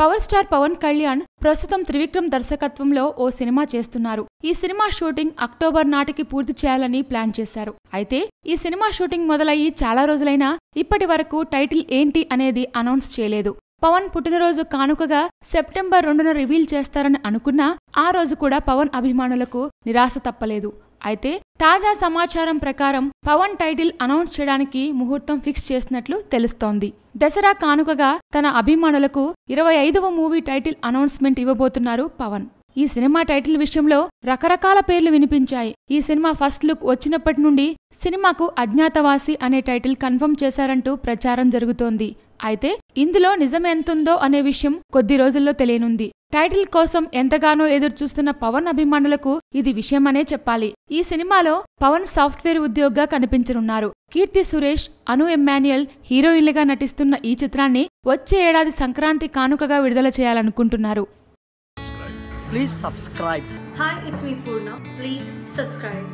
Power star Pawan Kalyan ప్రస్తుతం త్రివిక్రమ్ దర్శకత్వంలో ఓ cinema చేస్తున్నారు ఈ సినిమా షూటింగ్ అక్టోబర్ నాటికి పూర్తి చేయాలని ప్లాన్ చేశారు అయితే ఈ సినిమా షూటింగ్ మొదలయ్యి చాలా రోజులైనా ఇప్పటి వరకు టైటిల్ ఏంటి అనేది అనౌన్స్ చేయలేదు పవన్ పుట్టినరోజు కానుకగా సెప్టెంబర్ రెండున రివీల్ చేస్తారని అనుకున్నా ఆ రోజు కూడా పవన్ అభిమానులకు నిరాశ తప్పలేదు అయితే తాజా సమాచారం ప్రకారం పవన్ టైటిల్ అనౌన్స్ చేయడానికి ముహూర్తం ఫిక్స్ చేసినట్లు తెలుస్తోంది దసరా కానుకగా తన అభిమానులకు ఇరవై ఐదవ మూవీ టైటిల్ అనౌన్స్మెంట్ ఇవ్వబోతున్నారు పవన్ ఈ సినిమా టైటిల్ విషయంలో రకరకాల పేర్లు వినిపించాయి ఈ సినిమా ఫస్ట్ లుక్ వచ్చినప్పటి నుండి సినిమాకు అజ్ఞాతవాసి అనే టైటిల్ కన్ఫర్మ్ చేశారంటూ ప్రచారం జరుగుతోంది అయితే ఇందులో నిజమెంతుందో అనే విషయం కొద్ది రోజుల్లో తెలియనుంది టైటిల్ కోసం ఎంతగానో ఎదురు చూస్తున్న పవన్ అభిమానులకు ఇది విషయమనే చెప్పాలి ఈ సినిమాలో పవన్ సాఫ్ట్వేర్ ఉద్యోగిగా కనిపించనున్నారు కీర్తి సురేష్ అను ఎమ్మాన్యుయల్ హీరోయిన్లుగా నటిస్తున్న ఈ చిత్రాన్ని వచ్చే ఏడాది సంక్రాంతి కానుకగా విడుదల చేయాలనుకుంటున్నారు Please subscribe. Hi, it's me Purna. Please subscribe.